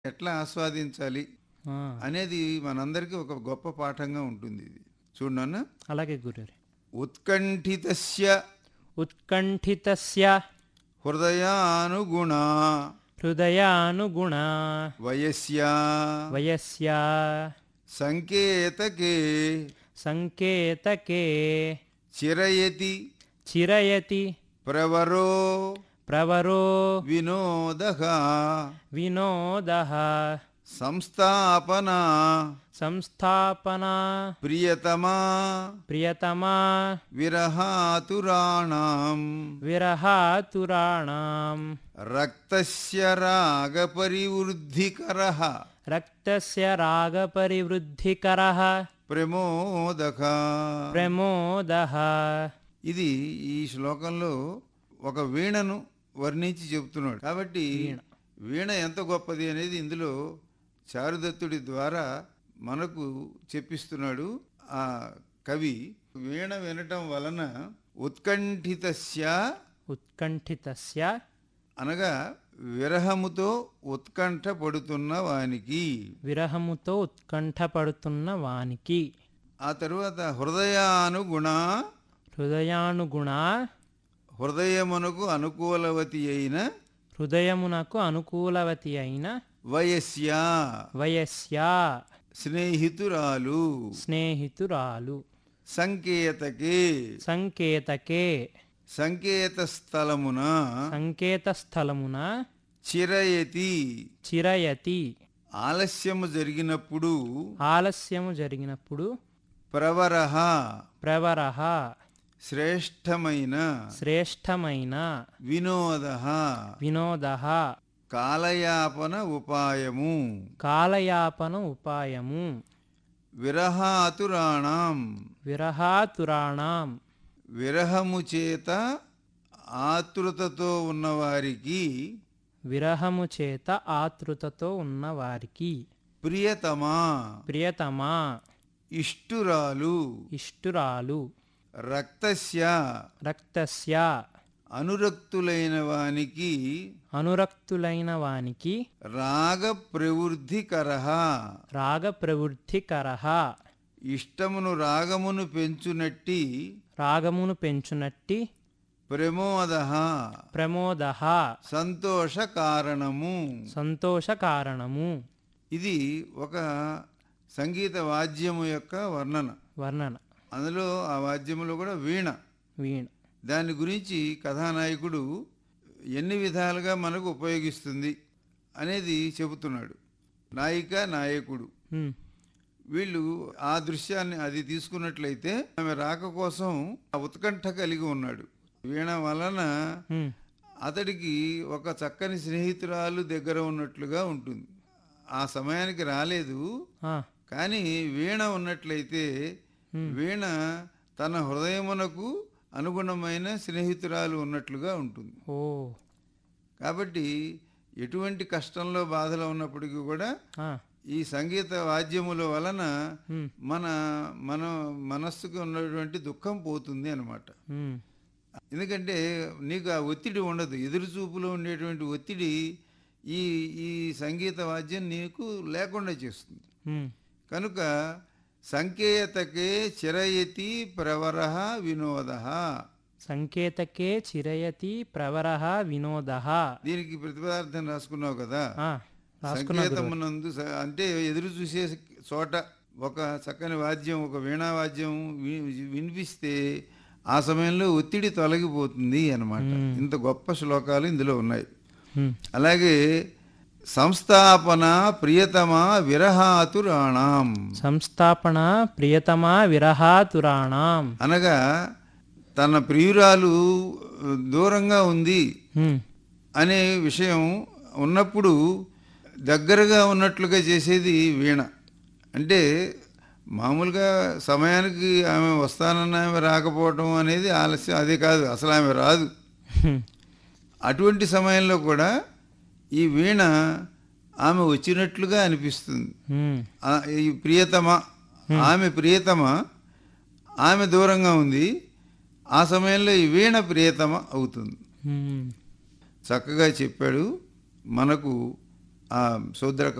ఎట్లా ఆస్వాదించాలి ఆ, అనేది మనందరికీ ఒక గొప్ప పాఠంగా ఉంటుంది ఇది చూడన్న అలాగే గురుగారు ఉత్కంఠితస్య ఉత్కంఠితస్య హృదయానుగుణ హృదయానుగుణ వయస్య వయస్య సంకేతకే సంకేతకే చిరయతి చిరయతి ప్రవరో ప్రవరో వినోద వినోద సంస్థాపన సంస్థాపన ప్రియతమా ప్రియతమా విరహాతురాణం విరహాతురాణం రక్తస్య రాగపరివృద్ధికర రక్తస్య రాగపరివృద్ధికరః ప్రమోదక ప్రమోదః ఇది ఈ శ్లోకంలో ఒక వీణను వర్ణించి చెబుతున్నాడు కాబట్టి వీణ ఎంత గొప్పది అనేది ఇందులో చారుదత్తుడి ద్వారా మనకు చెప్పిస్తున్నాడు ఆ కవి వీణ వినటం వలన ఉత్కంఠితస్య ఉత్కంఠితస్య అనగా విరహముతో ఉత్కంఠ పడుతున్న వానికి విరహముతో ఉత్కంఠపడుతున్న వానికి ఆ తరువాత హృదయానుగుణ హృదయానుగుణ హృదయమునకు అనుకూలవతి అయిన హృదయమునకు అనుకూలవతి అయిన వయస్య వయస్య స్నేహితురాలు స్నేహితురాలు సంకేతకే సంకేతకే సంకేత స్థలమున సంకేత స్థలమున చిరయతి చిరయతి ఆలస్యము జరిగినప్పుడు ఆలస్యము జరిగినప్పుడు ప్రవరహ ప్రవరః శ్రేష్టమైన శ్రేష్టమైన వినోద వినోద కాలయాపన ఉపాయము కాలయాపన ఉపాయము విరహాతురాణం విరహాతురాణం విరహము చేత ఆతృతతో ఉన్నవారికి విరహము చేత ఆతృతతో ఉన్నవారికి ప్రియతమా ప్రియతమా ఇష్టురాలు ఇష్టురాలు రక్తస్య రక్తస్య అనురక్తులైన వానికి అనురక్తులైన వానికి రాగ ప్రవృద్ధికర రాగ ప్రవృద్ధికరః ఇష్టమును రాగమును పెంచునట్టి రాగమును పెంచునట్టి ప్రమోద ప్రమోద సంతోష కారణము సంతోష కారణము ఇది ఒక సంగీత వాద్యము యొక్క వర్ణన వర్ణన అందులో ఆ వాద్యములో కూడా వీణ వీణ దాని గురించి కథానాయకుడు ఎన్ని విధాలుగా మనకు ఉపయోగిస్తుంది అనేది చెబుతున్నాడు నాయిక నాయకుడు ఉమ్, వీళ్ళు ఆ దృశ్యాన్ని అది తీసుకున్నట్లయితే ఆమె రాక కోసం ఆ ఉత్కంఠ కలిగి ఉన్నాడు వీణ వలన ఉమ్, అతడికి ఒక చక్కని స్నేహితురాలు దగ్గర ఉన్నట్లుగా ఉంటుంది ఆ సమయానికి రాలేదు ఆ, కానీ వీణ ఉన్నట్లయితే వీణ తన హృదయమునకు అనుగుణమైన స్నేహితురాలు ఉన్నట్లుగా ఉంటుంది ఓ కాబట్టి ఎటువంటి కష్టంలో బాధలో ఉన్నప్పటికీ కూడా ఆ, ఈ సంగీత వాద్యముల వలన ఉమ్, మన మన మనస్సుకు ఉన్నటువంటి దుఃఖం పోతుంది అన్నమాట ఉమ్, ఎందుకంటే నీకు ఆ ఒత్తిడి ఉండదు ఎదురు చూపులో ఉండేటువంటి ఒత్తిడి ఈ ఈ సంగీత వాద్యం నీకు లేకుండా చేస్తుంది ఉమ్, కనుక సంకేతకే చిరయతి ప్రవర వినోద సంకేతకే చిరయతి ప్రవరః వినోద దీనికి ప్రతిపదార్థం రాసుకున్నావు కదా రాసుకున్నా గురువు. సంకేతమునందు స- అంటే ఎదురు చూసే చోట ఒక చక్కని వాద్యం ఒక వీణా వాద్యం వి- వినిపిస్తే ఆ సమయంలో ఒత్తిడి తొలగిపోతుంది అన్నమాట ఇంత గొప్ప శ్లోకాలు ఇందులో ఉన్నాయి ఉమ్, అలాగే సంస్థాపన ప్రియతమా విరహాతురాణం సంస్థాపన ప్రియతమా విరహాతురాణం అనగా తన ప్రియురాలు దూరంగా ఉంది ఉమ్, అనే విషయం ఉన్నప్పుడు దగ్గరగా ఉన్నట్లుగా చేసేది వీణ అంటే మామూలుగా సమయానికి ఆమె వస్తానన్న ఆమె రాకపోవటం అనేది ఆలస్యం అదే కాదు అసలు ఆమె రాదు ఉమ్, అటువంటి సమయంలో కూడా ఈ వీణ ఆమె వచ్చినట్లుగా అనిపిస్తుంది ఉమ్, ఆ, ఈ ప్రియతమ ఆమె ప్రియతమ ఆమె దూరంగా ఉంది ఆ సమయంలో ఈ వీణ ప్రియతమ అవుతుంది ఉమ్, చక్కగా చెప్పాడు మనకు ఆ శూద్ర